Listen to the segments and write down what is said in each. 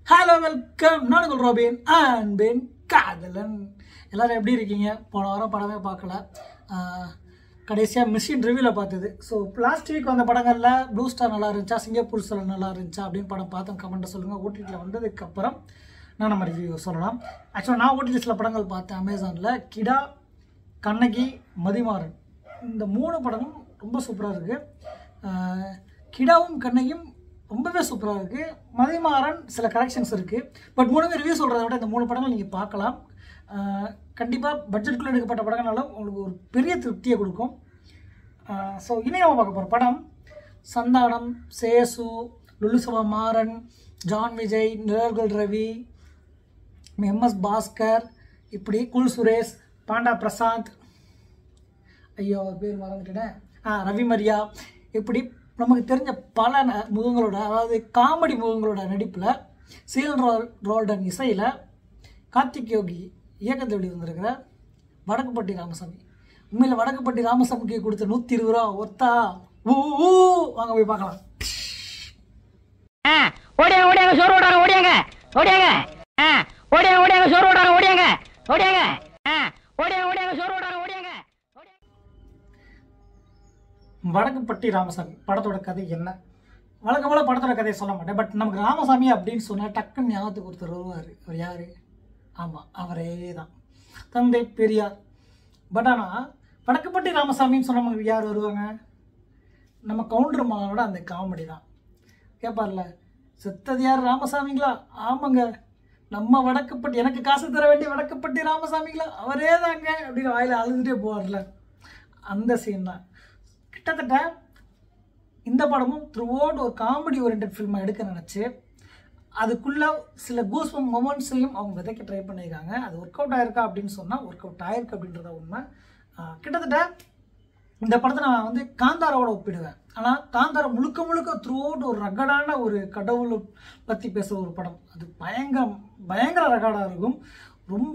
Hello welcome நானுங்கள் Robin அன்பின் காதலன் எல்லாரும் எப்படி இருக்கீங்க போன வாரம் படமே பார்க்கல கடைசியாக மிஷின் ரிவ்யூவில் பார்த்தது ஸோ லாஸ்ட் வீக் வந்த படங்களில் ப்ளூ ஸ்டார் நல்லா இருந்துச்சா சிங்கப்பூர் ஸ்டார் நல்லா இருந்துச்சா அப்படின்னு படம் பார்த்தோம் கமெண்ட்டை சொல்லுங்கள் ஓடிடியில் வந்ததுக்கப்புறம் நான் நம்ம ரிவ்யூ சொல்லலாம் ஆக்சுவலாக நான் ஓடிடி சில படங்கள் பார்த்தேன் அமேசானில் கிடா கண்ணகி மதிமாறன் இந்த மூணு படமும் ரொம்ப சூப்பராக இருக்குது கிடாவும் கண்ணகியும் ரொம்பவே சூப்பராக இருக்குது மதிமாறன் சில கரெக்ஷன்ஸ் இருக்குது பட் மூணுமே ரிவ்யூ சொல்கிறத விட இந்த மூணு படங்கள் நீங்கள் பார்க்கலாம் கண்டிப்பாக பட்ஜெட்டுக்குள்ளே எடுக்கப்பட்ட படங்கள்னால உங்களுக்கு ஒரு பெரிய திருப்தியை கொடுக்கும் ஸோ இனி நம்ம பார்க்க போகிற படம் சந்தானம் சேசு லுலுசபா மாறன் ஜான் விஜய் நிழல்கள் ரவி எம்எஸ் பாஸ்கர் இப்படி குல் சுரேஷ் பாண்டா பிரசாந்த் ஐயோ அவர் பேர் மறந்துட்டேன் ஆ ரவி மரியா இப்படி நமக்கு தெரிஞ்ச பல ந- முகங்களோட அதாவது காமெடி முகங்களோட நடிப்பில் சீல் ரோல் ரோல்டன் இசையில் கார்த்திக் யோகி இயக்கத்தில் வெளிவந்திருக்கிற வடக்குப்பட்டி ராமசாமி உண்மையில் வடக்குப்பட்டி ராமசாமிக்கு கொடுத்த நூற்றி இருபது ரூபா ஒத்தா ஊ ஊ, வாங்க போய் பார்க்கலாம் ஆ, ஓடியாங்க ஓடியாங்க சோறு ஓடாங்க ஓடியாங்க ஓடியாங்க ஆ, ஓடியாங்க ஓடியாங்க சோறு ஓடாங்க ஓடியாங்க ஓடியாங்க ஆ, ஓடியாங்க ஓடியாங்க சோறு ஓடாங்க ஓடியாங்க ஓடியாங்க. வடக்குப்பட்டி ராமசாமி படத்தோட கதை என்ன வழக்கம் போல படத்தோட கதையை சொல்ல மாட்டேன் பட் நமக்கு ராமசாமி அப்படின்னு சொன்னால் டக்குன்னு ஞாபகத்துக்கு ஒருத்தர் வருவார் அவர் யார் ஆமாம் அவரே தான் தந்தை பெரியார் பட் ஆனால் வடக்குப்பட்டி ராமசாமின்னு சொன்ன நமக்கு யார் வருவாங்க நம்ம கவுண்டர் மாலோட அந்த காமெடி தான் கேட்பார்ல செத்தது யார் ராமசாமிங்களா ஆமாங்க நம்ம வடக்குப்பட்டி எனக்கு காசு தர வேண்டிய வடக்குப்பட்டி ராமசாமிங்களா அவரே தாங்க அப்படின்னு வாயில அழுதுகிட்டே போவார்ல அந்த சீன் தான் கிட்டத்தட்ட இந்த படமும் த்ரூ அவுட் ஒரு காமெடி ஓரியன்ட் ஃபில்மை எடுக்க நினச்சி அதுக்குள்ள சில கூஸ்பம் மொமெண்ட்ஸையும் அவங்க விதைக்க ட்ரை பண்ணியிருக்காங்க அது ஒர்க் அவுட் ஆயிருக்கா அப்படின்னு சொன்னால் ஒர்க் அவுட் ஆயிருக்கு அப்படின்றத உண்மை ஆஹ் கிட்டத்தட்ட இந்த படத்தை நான் வந்து காந்தாராவோட ஒப்பிடுவேன் ஆனால் காந்தாரா முழுக்க முழுக்க த்ரூ அவுட் ஒரு ரகடான ஒரு கடவுளை பற்றி பேசுகிற ஒரு படம் அது பயங்கர பயங்கர ரகடாக இருக்கும் ரொம்ப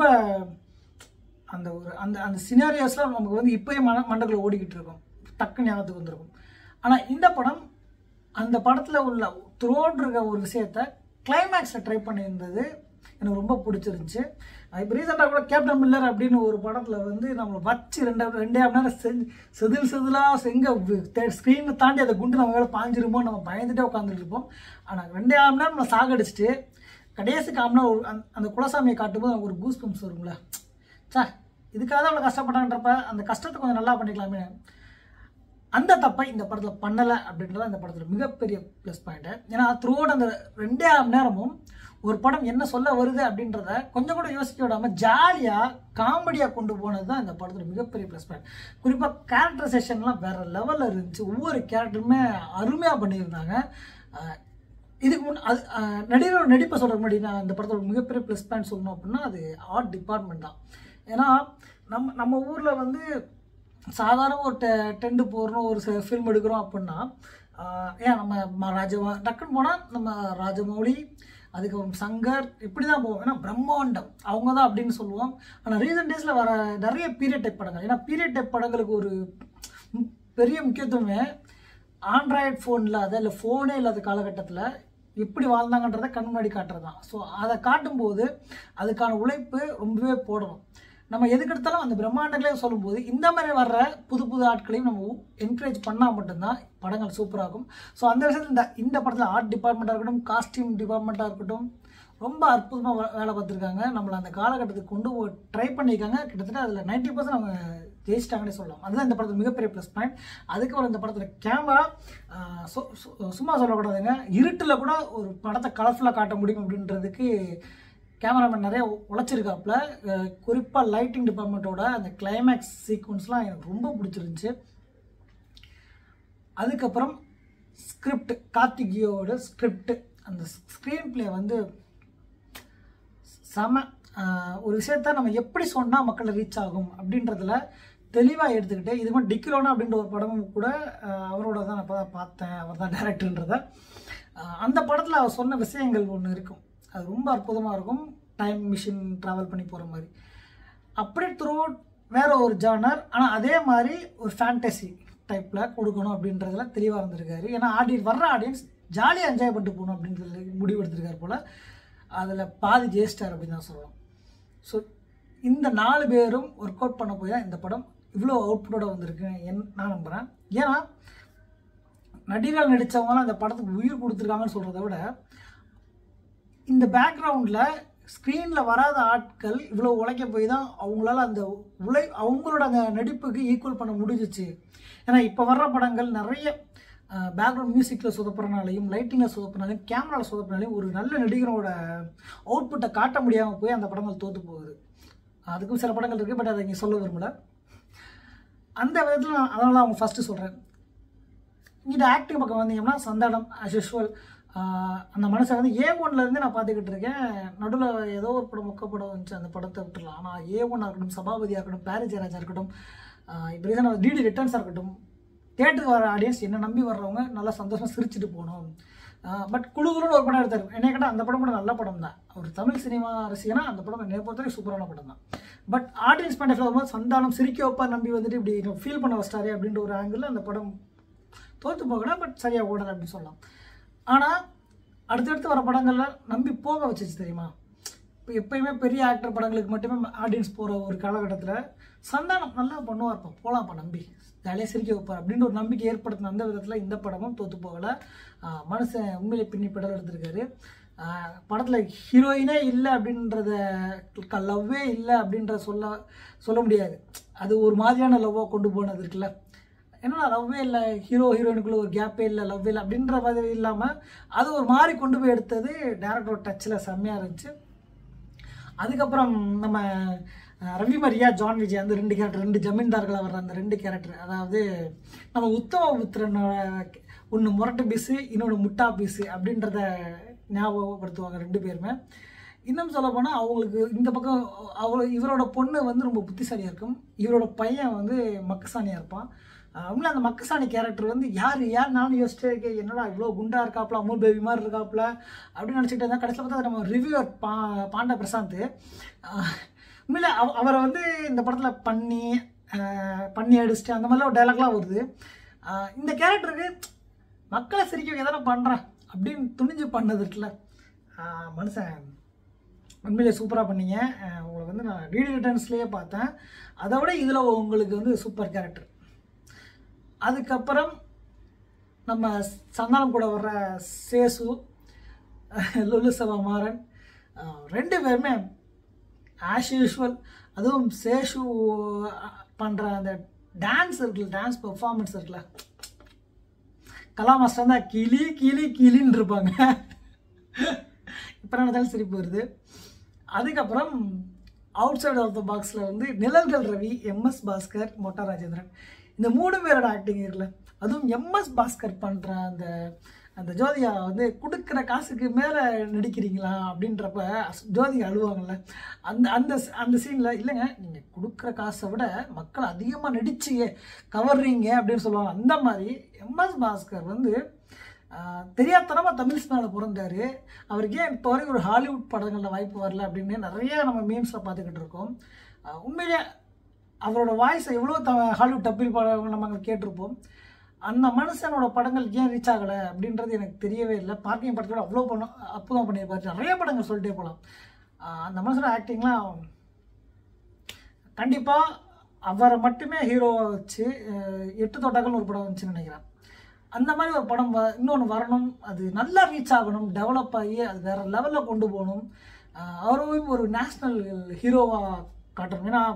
அந்த ஒரு அந்த அந்த சினாரியோஸ்லாம் நமக்கு வந்து இப்போயே மன மண்டக்குள்ள ஓடிக்கிட்டு இருக்கும் டக்கு ஞாபகத்துக்கு வந்திருக்கும் ஆனால் இந்த படம் அந்த படத்தில் உள்ள த்ரோட் இருக்க ஒரு விஷயத்த கிளைமேக்ஸில் ட்ரை பண்ணியிருந்தது எனக்கு ரொம்ப பிடிச்சிருந்துச்சு இப்போ ரீசெண்டாக கூட கேப்டன் மில்லர் அப்படின்னு ஒரு படத்தில் வந்து நம்மளை வச்சு ரெண்டு ரெண்டே மணி நேரம் செஞ்சு செதில் செதிலாக செங்க ஸ்க்ரீனை தாண்டி அந்த குண்டு நம்ம மேலே பாஞ்சிருமோ நம்ம பயந்துட்டே உட்காந்துட்டு இருப்போம் ஆனால் ரெண்டே மணி நேரம் நம்ம சாகடிச்சிட்டு கடைசி காமினா ஒரு அந்த- அந்த குலசாமியை காட்டும்போது நமக்கு ஒரு கூஸ் பம்ப்ஸ் வரும்ல சே இதுக்காக தான் அவ்வளோ கஷ்டப்பட்டான்றப்ப அந்த கஷ்டத்தை கொஞ்சம் நல்லா பண்ணிக்கலாமே அந்த தப்பை இந்த படத்தில் பண்ணலை அப்படின்றது அந்த படத்தில் மிகப்பெரிய ப்ளஸ் பாயிண்ட்டு ஏன்னா த்ரூஅவுட் அந்த ரெண்டே மணி நேரமும் ஒரு படம் என்ன சொல்ல வருது அப்படின்றத கொஞ்சம் கூட யோசிக்க விடாமல் ஜாலியாக காமெடியாக கொண்டு போனது தான் இந்த படத்தில் மிகப்பெரிய ப்ளஸ் பாயிண்ட் குறிப்பாக கேரக்டரைசேஷன்லாம் வேறு லெவலில் இருந்துச்சு ஒவ்வொரு கேரக்டருமே அருமையாக பண்ணியிருந்தாங்க அஹ் இதுக்கு முன் அது அஹ், நடிகரோட நடிப்பை சொல்கிற முன்னாடி நான் இந்த படத்தோட மிகப்பெரிய ப்ளஸ் பாயிண்ட் சொல்லணும் அப்படின்னா அது ஆர்ட் டிபார்ட்மெண்ட் தான் ஏன்னா நம்ம நம்ம ஊரில் வந்து சாதாரண ஒரு டெ டென்ட் போடுறோம் ஒரு ஃபில்ம் எடுக்கிறோம் அப்படின்னா ஆஹ், ஏன் நம்ம ம- ராஜ டக்குன்னு போனால் நம்ம ராஜமௌழி அதுக்கப்புறம் சங்கர் இப்படி தான் போவோம் ஏன்னா பிரம்மாண்டம் அவங்க தான் அப்படின்னு சொல்லுவோம் ஆனால் ரீசெண்ட் டேஸில் வர நிறைய பீரியட் டைப் படங்கள் ஏன்னா பீரியட் டைப் படங்களுக்கு ஒரு ம், பெரிய முக்கியத்துவமே ஆண்ட்ராய்டு ஃபோன் இல்லாத இல்லை ஃபோனே இல்லாத காலகட்டத்தில் எப்படி வாழ்ந்தாங்கன்றதை கண் முன்னாடி காட்டுறது தான் ஸோ அதை காட்டும்போது அதுக்கான உழைப்பு ரொம்பவே போடணும் நம்ம எதுக்கெடுத்தாலும் அந்த பிரம்மாண்டங்களையும் சொல்லும்போது இந்த மாதிரி வர்ற புது புது ஆட்களையும் நம்ம என்கரேஜ் பண்ணால் மட்டும்தான் படங்கள் சூப்பராகும் ஸோ அந்த விஷயத்தில் இந்த இந்த படத்தில் ஆர்ட் டிபார்ட்மெண்ட்டாக இருக்கட்டும் காஸ்டியூம் டிபார்ட்மெண்ட்டாக இருக்கட்டும் ரொம்ப அற்புதமாக வேலை பார்த்துருக்காங்க நம்மளை அந்த காலகட்டத்துக்கு கொண்டு போய் ட்ரை பண்ணியிருக்காங்க கிட்டத்தட்ட அதில் நைன்ட்டி பர்சன்ட் அவங்க ஜெயிச்சிட்டாங்கன்னே சொல்லலாம் அதுதான் இந்த படத்தில் மிகப்பெரிய ப்ளஸ் பாயிண்ட் அதுக்கப்புறம் இந்த படத்தில் கேமரா சும்மா சொல்லக்கூடாதுங்க இருட்டில் கூட ஒரு படத்தை கலர்ஃபுல்லாக காட்ட முடியும் அப்படின்றதுக்கு கேமராமேன் நிறைய உழைச்சிருக்காப்புல குறிப்பாக லைட்டிங் டிபார்ட்மெண்ட்டோட அந்த கிளைமேக்ஸ் சீக்வன்ஸ்லாம் எனக்கு ரொம்ப பிடிச்சிருந்துச்சு அதுக்கப்புறம் ஸ்கிரிப்ட் கார்த்திகியோட ஸ்கிரிப்ட் அந்த ஸ்க்ரீன் ப்ளே வந்து செம ஆஹ் ஒரு விஷயத்த நம்ம எப்படி சொன்னால் மக்களை ரீச் ஆகும் அப்படின்றதுல தெளிவாக எடுத்துக்கிட்டு இது மாதிரி டிக்கிலோனா அப்படின்ற ஒரு படமும் கூட ஆஹ் அவரோட தான் நான் இப்போ தான் பார்த்தேன் அவர் தான் டேரக்டர்ன்றத அந்த படத்தில் அவர் சொன்ன விஷயங்கள் ஒன்று இருக்கும் அது ரொம்ப அற்புதமாக இருக்கும் டைம் மிஷின் ட்ராவல் பண்ணி போகிற மாதிரி அப்படியே த்ரூ வேற ஒரு ஜானர் ஆனால் அதே மாதிரி ஒரு ஃபேண்டசி டைப்பில் கொடுக்கணும் அப்படின்றதுல தெளிவாக இருந்திருக்காரு ஏன்னா ஆடி வர்ற ஆடியன்ஸ் ஜாலியாக என்ஜாய் பண்ணிட்டு போகணும் அப்படின்றது முடிவு எடுத்திருக்காரு போல் அதில் பாதி ஜெயிச்சிட்டார் அப்படின்னு தான் சொல்லலாம் ஸோ இந்த நாலு பேரும் ஒர்க் அவுட் பண்ண போய் தான் இந்த படம் இவ்வளோ அவுட்புட்டோட வந்திருக்கு என் நான் நம்புகிறேன் ஏன்னா நடிகர்கள் நடித்தவங்களாம் அந்த படத்துக்கு உயிர் கொடுத்துருக்காங்கன்னு சொல்கிறத விட இந்த பேக்ரவுண்டில் ஸ்க்ரீனில் வராத ஆட்கள் இவ்வளோ உழைக்க போய் தான் அவங்களால அந்த உழை அவங்களோட அந்த நடிப்புக்கு ஈக்குவல் பண்ண முடிஞ்சிச்சு ஏன்னா இப்போ வர்ற படங்கள் நிறைய பேக்ரவுண்ட் மியூசிக்கில் சொதப்புறனாலையும் லைட்டிங்கில் சொதப்புறனாலையும் கேமராவில் சொதப்புறனாலையும் ஒரு நல்ல நடிகரோட அவுட்புட்டை காட்ட முடியாமல் போய் அந்த படங்கள் தோற்று போகுது அதுக்கும் சில படங்கள் இருக்குது பட் அதை இங்கே சொல்ல விரும்பல அந்த விதத்தில் நான் அதனால அவங்க ஃபஸ்ட்டு சொல்கிறேன் இங்கிட்ட ஆக்டிங் பக்கம் வந்தீங்கன்னா சந்தானம் as usual ஆஹ் அந்த மனுஷன் வந்து ஏ ஒன்லேருந்து நான் பார்த்துக்கிட்டு இருக்கேன் நடுவில் ஏதோ ஒரு படம் மொக்க படம் வந்துச்சு அந்த படத்தை விட்டுடலாம் ஆனால் ஏ ஒன்னாக இருக்கட்டும் சபாபதியாக இருக்கட்டும் பாரி ஜெயராஜா இருக்கட்டும் ஆஹ் இப்போ ரீசனாக டிடி ரிட்டர்ன்ஸாக இருக்கட்டும் தேட்டருக்கு வர ஆடியன்ஸ் என்ன நம்பி வர்றவங்க நல்லா சந்தோஷமாக சிரிச்சுட்டு போகணும் பட் குழு குழுன்னு ஒரு படம் எடுத்தார் என்னை கேட்டால் அந்த படம் கூட நல்ல படம் தான் ஒரு தமிழ் சினிமா ரசிகனா அந்த படம் என்னை பொறுத்தவரைக்கும் சூப்பரான படம் தான் பட் ஆடியன்ஸ் பாயிண்ட் ஆஃப் வரும்போது சந்தானம் சிரிக்க வைப்பா நம்பி வந்துட்டு இப்படி ஃபீல் பண்ண வச்சிட்டாரே அப்படின்ற ஒரு ஆங்கிளில் அந்த படம் தோற்று போகல பட் சரியாக ஓடலை அப்படின்னு சொல்லலாம் ஆனால் அடுத்தடுத்து வர படங்கள்ல நம்பி போக வச்சிச்சு தெரியுமா இப்போ எப்பயுமே பெரிய ஆக்டர் படங்களுக்கு மட்டுமே ஆடியன்ஸ் போகிற ஒரு காலகட்டத்தில் சந்தானம் நல்லா பண்ணுவார்ப்பா போகலாம்ப்பா நம்பி ஜாலியாக சிரிக்க வைப்பார் அப்படின்ற ஒரு நம்பிக்கை ஏற்படுத்தின அந்த விதத்தில் இந்த படமும் தோற்று போகலை ஆஹ் மனுஷன் உண்மையிலே பின்னி பெடல் எடுத்திருக்காரு படத்தில் ஹீரோயினே இல்லை அப்படின்றத லவ்வே இல்லை அப்படின்ற சொல்ல சொல்ல முடியாது அது ஒரு மாதிரியான லவ்வாக கொண்டு போனது இருக்குல்ல என்னடா லவ்வே இல்லை ஹீரோ ஹீரோயினுக்குள்ள ஒரு கேப்பே இல்லை லவ் இல்லை அப்படின்ற மாதிரி இல்லாமல் அது ஒரு மாதிரி கொண்டு போய் எடுத்தது டேரக்டரோட டச்சில் செம்மையாக இருந்துச்சு அதுக்கப்புறம் நம்ம அஹ், ரவி மரியா ஜான் விஜய் அந்த ரெண்டு கேரக்டர் ரெண்டு ஜமீன்தார்களாக வர்ற அந்த ரெண்டு கேரக்டர் அதாவது நம்ம உத்தம புத்திரனோட ஒன்று முரட்டு பீஸு இன்னொன்று முட்டா பீஸு அப்படின்றத ஞாபகப்படுத்துவாங்க ரெண்டு பேருமே இன்னும் சொல்ல போனால் அவங்களுக்கு இந்த பக்கம் அவளோ இவரோட பொண்ணு வந்து ரொம்ப புத்திசாலியாக இருக்கும் இவரோட பையன் வந்து மக்கசானியாக இருப்பான் உண்மையில அந்த மக்கசாணி கேரக்டர் வந்து யார் யார் நானும் யோசிச்சே இருக்கேன் என்னடா இவ்வளோ குண்டா இருக்காப்புல அமுல் பேபி மாதிரி இருக்காப்புல அப்படின்னு நினச்சிக்கிட்டு இருந்தா கடைசியில் பார்த்தா அது நம்ம ரிவ்யூவர் பா பாண்ட பிரசாந்த் ஆஹ் உண்மையில அவ அவரை வந்து இந்த படத்தில் பண்ணி ஆஹ் பண்ணி அடிச்சுட்டு அந்த மாதிரிலாம் ஒரு டைலாக்லாம் வருது ஆஹ் இந்த கேரக்டருக்கு மக்களை சிரிக்க வைக்க தானே பண்ணுறேன் அப்படின்னு துணிஞ்சு பண்ணது இருக்குல்ல ஆஹ் மனுஷன் உண்மையிலே சூப்பராக பண்ணீங்க ஆஹ் உங்களை வந்து நான் டிடி ரிட்டர்ன்ஸ்லேயே பார்த்தேன் அதை விட இதில் உங்களுக்கு வந்து சூப்பர் கேரக்டர் அதுக்கப்புறம் நம்ம சந்தானம் கூட வர்ற சேசு லுலு மாறன் ஆஹ் ரெண்டு பேருமே ஆஸ் யூஷுவல் அதுவும் சேஷு பண்ணுற அந்த டான்ஸ் இருக்குல்ல டான்ஸ் பெர்ஃபார்மன்ஸ் இருக்குல்ல கலா மாஸ்டர் தான் கிளி கிளி கிளின்னு இருப்பாங்க இப்போ நடந்தாலும் சிரிப்பு வருது அதுக்கப்புறம் அவுட் சைட் ஆஃப் த பாக்ஸில் வந்து நிழல்கள் ரவி எம்எஸ் பாஸ்கர் மொட்டா ராஜேந்திரன் இந்த மூணு பேரோட ஆக்டிங் இருக்குல்ல அதுவும் எம்எஸ் பாஸ்கர் பண்ணுற அந்த அந்த ஜோதிகா வந்து கொடுக்குற காசுக்கு மேலே நடிக்கிறீங்களா அப்படின்றப்ப அஸ்- ஜோதிகா அழுவாங்கல்ல அந்த அந்த அந்த சீனில் இல்லைங்க நீங்கள் கொடுக்குற காசை விட மக்கள் அதிகமாக நடிச்சு கவர்றீங்க அப்படின்னு சொல்லுவாங்க அந்த மாதிரி எம்எஸ் பாஸ்கர் வந்து ஆஹ், தெரியாத்தனமாக தமிழ் சினிமாவில் பிறந்தாரு அவருக்கு ஏன் இப்போ வரைக்கும் ஒரு ஹாலிவுட் படங்களில் வாய்ப்பு வரல அப்படின்னு நிறைய நம்ம மீம்ஸில் பார்த்துக்கிட்டு இருக்கோம் ஆஹ், உண்மையிலே அவரோட வாய்ஸை எவ்வளோ த ஹாலிவுட் டப்பில் படம் நம்ம கேட்டிருப்போம் அந்த மனுஷனோட படங்கள் ஏன் ரீச் ஆகலை அப்படின்றது எனக்கு தெரியவே இல்லை பார்க்கிங் படத்தோட அவ்வளோ படம் அற்புதம் பண்ணியிருப்பாரு நிறைய படங்கள் சொல்லிட்டே போகலாம் ஆஹ், அந்த மனுஷனோட ஆக்டிங்லாம் கண்டிப்பாக அவரை மட்டுமே ஹீரோவை வச்சு அஹ், எட்டு தோட்டாக்கள்னு ஒரு படம் வந்துச்சுன்னு நினைக்கிறேன் அந்த மாதிரி ஒரு படம் வ இன்னொன்று வரணும் அது நல்லா ரீச் ஆகணும் டெவலப் ஆகி அது வேற லெவலில் கொண்டு போகணும் அஹ், அவரையும் ஒரு நேஷ்னல் ஹீரோவாக காட்டணும் ஏன்னா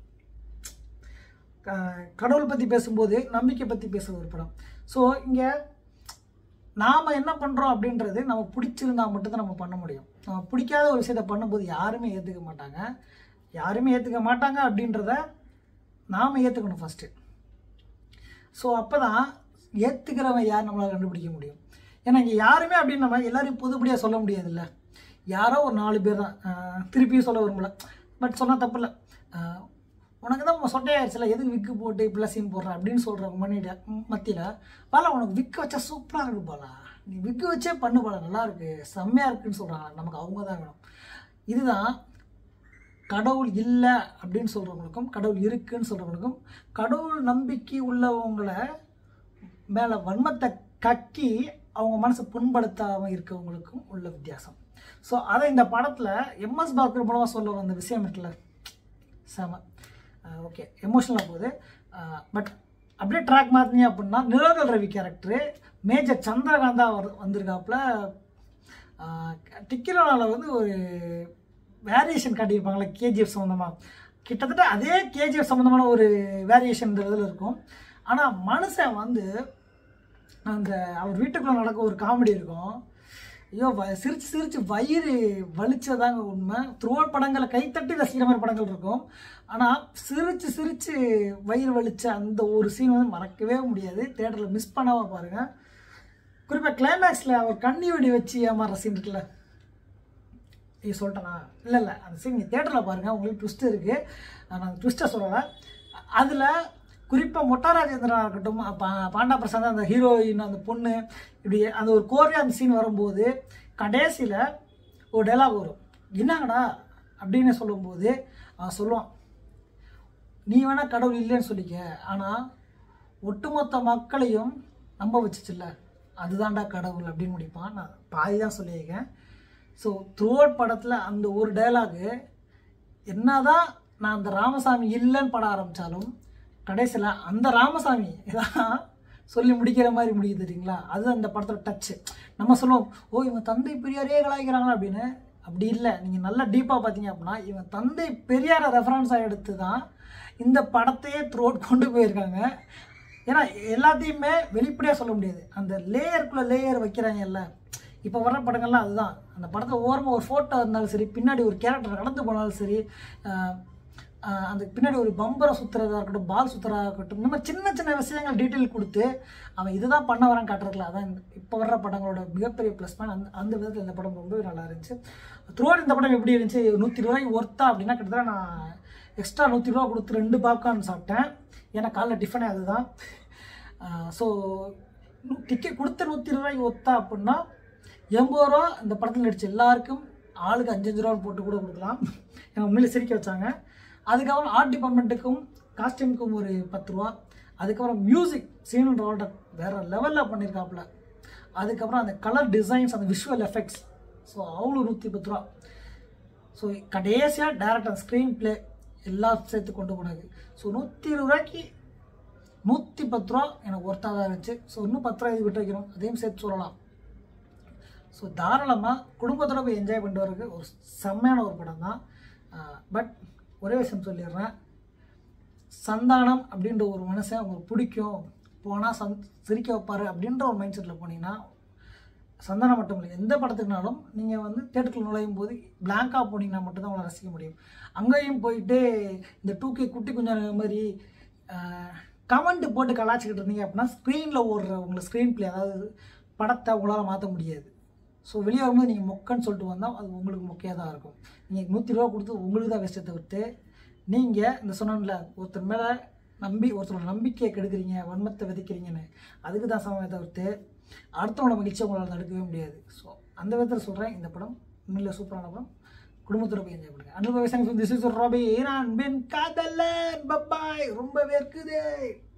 க- கடவுள் பற்றி பேசும்போது நம்பிக்கை பற்றி பேசுகிற ஒரு படம் ஸோ இங்கே நாம் என்ன பண்ணுறோம் அப்படின்றது நம்ம பிடிச்சிருந்தா மட்டும்தான் நம்ம பண்ண முடியும் நம்ம பிடிக்காத ஒரு விஷயத்தை பண்ணும்போது யாருமே ஏற்றுக்க மாட்டாங்க யாருமே ஏற்றுக்க மாட்டாங்க அப்படின்றத நாம் ஏற்றுக்கணும் ஃபஸ்ட்டு ஸோ அப்போ தான் ஏற்றுக்கிறவன் யார் நம்மளால் கண்டுபிடிக்க முடியும் ஏன்னா இங்கே யாருமே அப்படின்னு நம்ம எல்லாரையும் புதுப்படியாக சொல்ல முடியாதுல்ல யாரோ ஒரு நாலு பேர் தான் ஆஹ் திருப்பியும் சொல்ல விரும்பல பட் சொன்னால் தப்பு இல்லை உனக்கு தான் சொட்டையாயிருச்சுல எதுக்கு விக்கு போட்டு இப்படிலாம் சீன் போடுற அப்படின்னு சொல்கிறவங்க மண்ணிட மத்தியில் பாலா உனக்கு விக்கு வச்சா சூப்பராக இருக்கு பாலா நீ விக்கு வச்சே பண்ணு பாலா நல்லா இருக்கு செம்மையாக இருக்குன்னு சொல்கிறாங்க நமக்கு அவங்க தான் வேணும் இதுதான் கடவுள் இல்லை அப்படின்னு சொல்கிறவங்களுக்கும் கடவுள் இருக்குன்னு சொல்கிறவங்களுக்கும் கடவுள் நம்பிக்கை உள்ளவங்களை மேலே வன்மத்தை கக்கி அவங்க மனசை புண்படுத்தாமல் இருக்கவங்களுக்கும் உள்ள வித்தியாசம் ஸோ அதை இந்த படத்தில் எம்எஸ் பாக்கர் மூலமாக சொல்ல வந்த விஷயம் இருக்குல்ல செம ஓகே எமோஷனலாக போகுது பட் அப்படியே ட்ராக் மாற்றினீங்க அப்படின்னா நிரோதல் ரவி கேரக்டரு மேஜர் சந்திரகாந்தா வர் வந்திருக்காப்புல டிக்கிரோனால வந்து ஒரு வேரியேஷன் காட்டியிருப்பாங்களே கேஜிஎஃப் சம்மந்தமாக கிட்டத்தட்ட அதே கேஜிஎஃப் சம்மந்தமான ஒரு வேரியேஷன் இந்த இதில் இருக்கும் ஆனால் மனுஷன் வந்து அந்த அவர் வீட்டுக்குள்ளே நடக்க ஒரு காமெடி இருக்கும் ஐயோ வ சிரிச்சு சிரிச்சு வயிறு வலிச்சதாங்க உண்மை த்ரோட் படங்களை கைத்தட்டி ரசிக்கிற மாதிரி படங்கள் இருக்கும் ஆனால் சிரிச்சு சிரிச்சு வயிறு வலிச்ச அந்த ஒரு சீன் வந்து மறக்கவே முடியாது தேட்டரில் மிஸ் பண்ணாமல் பாருங்கள் குறிப்பாக கிளைமேக்ஸில் அவர் கண்ணி வெடி வச்சு ஏமாற சீன் இருக்குல்ல இது சொல்லிட்டேனா இல்லை இல்லை அந்த சீன் நீங்கள் தேட்டரில் பாருங்கள் உங்களுக்கு ட்விஸ்ட் இருக்குது நான் ட்விஸ்ட்டை சொல்லலை அதில் குறிப்பாக மொட்டா ராஜேந்திரனாக இருக்கட்டும் பா பாண்டா பிரசாந்த் அந்த ஹீரோயின் அந்த பொண்ணு இப்படி அந்த ஒரு கோரியா அந்த சீன் வரும்போது கடைசியில் ஒரு டைலாக் வரும் என்னங்கடா அப்படின்னு சொல்லும்போது அவன் சொல்லுவான் நீ வேணால் கடவுள் இல்லைன்னு சொல்லிக்க ஆனால் ஒட்டுமொத்த மக்களையும் நம்ப வச்சுச்சுல்ல அதுதான்டா கடவுள் அப்படின்னு முடிப்பான் நான் பாதி தான் சொல்லியிருக்கேன் ஸோ த்ரூஅவுட் படத்தில் அந்த ஒரு டைலாகு என்னதான் நான் அந்த ராமசாமி இல்லைன்னு பட ஆரம்பித்தாலும் கடைசியில் அந்த ராமசாமி இதான் சொல்லி முடிக்கிற மாதிரி முடியுது தெரியுங்களா அது அந்த படத்தோட டச்சு நம்ம சொல்லுவோம் ஓ இவங்க தந்தை பெரியாரே கலாய்க்கிறாங்களா அப்படின்னு அப்படி இல்லை நீங்கள் நல்லா டீப்பாக பார்த்தீங்க அப்படின்னா இவன் தந்தை பெரியாரை ரெஃபரன்ஸாக எடுத்து தான் இந்த படத்தையே த்ரோட் கொண்டு போயிருக்காங்க ஏன்னா எல்லாத்தையுமே வெளிப்படையாக சொல்ல முடியாது அந்த லேயருக்குள்ளே லேயர் வைக்கிறாங்கல்ல இப்போ வர்ற படங்கள்லாம் அதுதான் அந்த படத்தில் ஓரமாக ஒரு ஃபோட்டோ இருந்தாலும் சரி பின்னாடி ஒரு கேரக்டர் நடந்து போனாலும் சரி ஆஹ் ஆஹ் அந்த பின்னாடி ஒரு பம்பரை சுற்றுறதா இருக்கட்டும் பால் சுற்றுறதா இருக்கட்டும் இந்த மாதிரி சின்ன சின்ன விஷயங்கள் டீட்டெயில் கொடுத்து அவன் இதுதான் பண்ண வரான் காட்டுறதுல அதான் இந்த இப்போ வர்ற படங்களோட மிகப்பெரிய ப்ளஸ் பாயிண்ட் அந்த அந்த விதத்தில் இந்த படம் ரொம்பவே நல்லா இருந்துச்சு த்ரோட் இந்த படம் எப்படி இருந்துச்சு நூற்றி இருபது ரூபாய்க்கு ஒர்த்தா அப்படின்னா கிட்டத்தட்ட நான் எக்ஸ்ட்ரா நூற்றி ரூபா கொடுத்து ரெண்டு பாப்கார்ன் சாப்பிட்டேன் ஏன்னா காலைல டிஃபனே அதுதான் ஸோ டிக்கெட் கொடுத்த நூற்றி இருபது ரூபாய்க்கு ஒத்தா அப்படின்னா எண்பது ரூபா இந்த படத்தில் நடிச்ச எல்லாருக்கும் ஆளுக்கு அஞ்சஞ்சு ரூபா போட்டு கூட கொடுக்கலாம் எனக்கு உண்மையிலே சிரிக்க வச்சாங்க அதுக்கப்புறம் ஆர்ட் டிபார்ட்மெண்ட்டுக்கும் காஸ்டியூமுக்கும் ஒரு பத்து ரூபா அதுக்கப்புறம் மியூசிக் சீனன் ரால்டர் வேறு லெவலில் பண்ணியிருக்காப்புல அதுக்கப்புறம் அந்த கலர் டிசைன்ஸ் அந்த விஷுவல் எஃபெக்ட்ஸ் ஸோ அவ்வளோ நூற்றி பத்து ரூபா ஸோ கடைசியாக டேரக்டர் ஸ்க்ரீன் ப்ளே எல்லாம் சேர்த்து கொண்டு போனது ஸோ நூற்றி இருபது ரூபாய்க்கு நூற்றி பத்து ரூபா எனக்கு ஒர்த்தாக தான் இருந்துச்சு ஸோ இன்னும் பத்து ரூபா இது விட்டு வைக்கணும் அதையும் சேர்த்து சொல்லலாம் ஸோ தாராளமாக குடும்பத்தோட போய் என்ஜாய் பண்ணிட்டு வரதுக்கு ஒரு செம்மையான ஒரு படம் தான் பட் ஒரே விஷயம் சொல்லிடுறேன் சந்தானம் அப்படின்ற ஒரு மனுஷன் உங்களுக்கு பிடிக்கும் போனால் சந் சிரிக்க வைப்பார் அப்படின்ற ஒரு மைண்ட் செட்டில் போனீங்கன்னா சந்தானம் மட்டும் இல்லை எந்த படத்துக்குனாலும் நீங்கள் வந்து தேட்டருக்குள்ள நுழையும் போது பிளாங்காக போனீங்கன்னா மட்டும்தான் உங்களை ரசிக்க முடியும் அங்கேயும் போயிட்டு இந்த டூ கே குட்டி குஞ்சான மாதிரி கமெண்ட் போட்டு கலாச்சிக்கிட்டு இருந்தீங்க அப்படின்னா ஸ்க்ரீனில் ஓடுற உங்களை ஸ்க்ரீன் ப்ளே அதாவது படத்தை உங்களால் மாற்ற முடியாது ஸோ வெளியே வரும்போது நீங்கள் மொக்கன்னு சொல்லிட்டு வந்தால் அது உங்களுக்கு மொக்கையாக தான் இருக்கும் நீங்கள் நூற்றி ரூபா கொடுத்து உங்களுக்கு தான் வேஸ்ட்டை தவிர்த்து நீங்கள் இந்த சொன்னல ஒருத்தர் மேலே நம்பி ஒருத்தரோட நம்பிக்கையை கெடுக்குறீங்க வன்மத்தை விதைக்கிறீங்கன்னு அதுக்கு தான் சமயத்தை தவிர்த்து அடுத்தவங்களோட மகிழ்ச்சியை உங்களால் தடுக்கவே முடியாது ஸோ அந்த விதத்தில் சொல்கிறேன் இந்த படம் உண்மையில சூப்பரான படம் குடும்பத்தோட போய் என்ஜாய் பண்ணுங்க அனுபவ திஸ் இஸ் ராபி நான் பென் காதலன் பப்பாய் ரொம்பவே இருக்குது